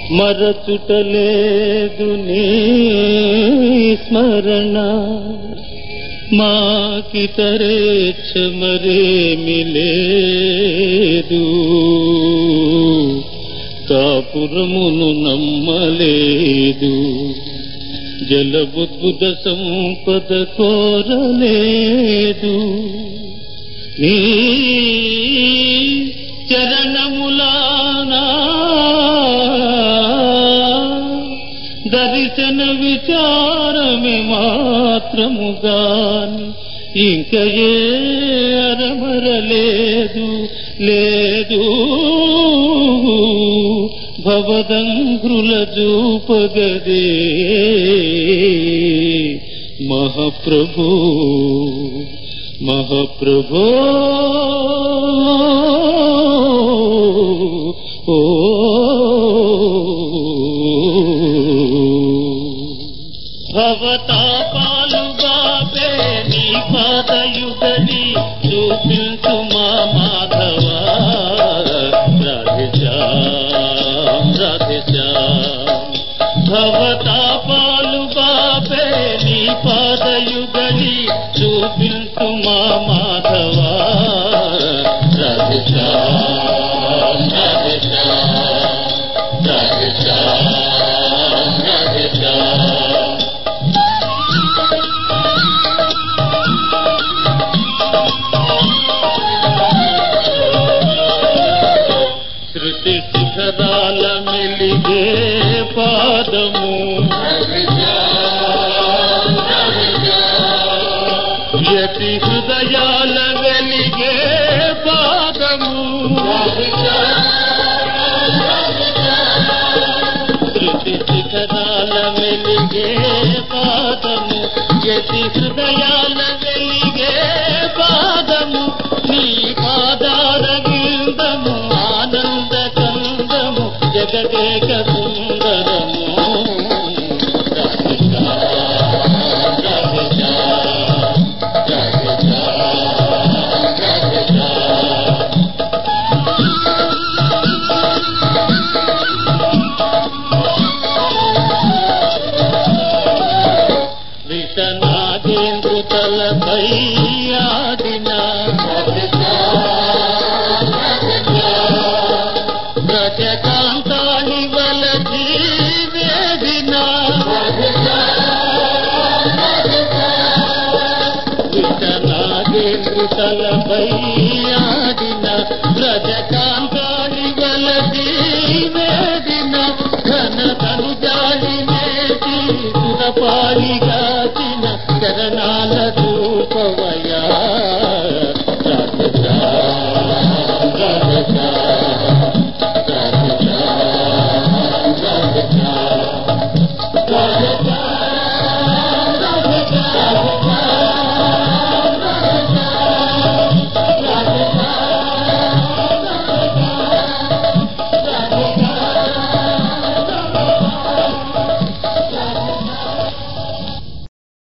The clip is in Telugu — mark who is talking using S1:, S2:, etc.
S1: మరచుటలేదు నీ స్మరణ మాకితరేచ్ఛ మరేమి లేదు కాపురమును నమ్మలేదు జలబుద్భుత సంపద కోరలేదు నీ చరణములానా దర్శన విచారమే మాత్రముగాని ఇంక ఏ అరమరలేదు లేదు భవదంగ్రుల చూపగదే మహాప్రభు మహాప్రభో ఓ భవతాపాలుగాపే నీ పాదయుగడి చూపించు మా మాధవ రాధిశ్యాం రాధిశ్యాం భవతాపాలుగాపే నీ పాదయుగడి చూపించు మా మాధవ రాధిశ్యాం రాధిశ్యాం రాధిశ్యాం రాధిశ్యాం శృతి శిఖరాల మెలిగే పాదము యతి హృదయాల వెలిగే పాదము శృతి శిఖరాల వెలిగే పాదము యతి హృదయాల వెలిగే పాదము నీ పాదార గిందము ఆనంద కందము జగదేక సుందరము రాధికా, రాధికా, రాధికా, రాధికా. విషనాగేంద్రు తలపై ఆడిన ప్రజకాంతాని వల జీవేదిన విషనాగేంద్రు తలపై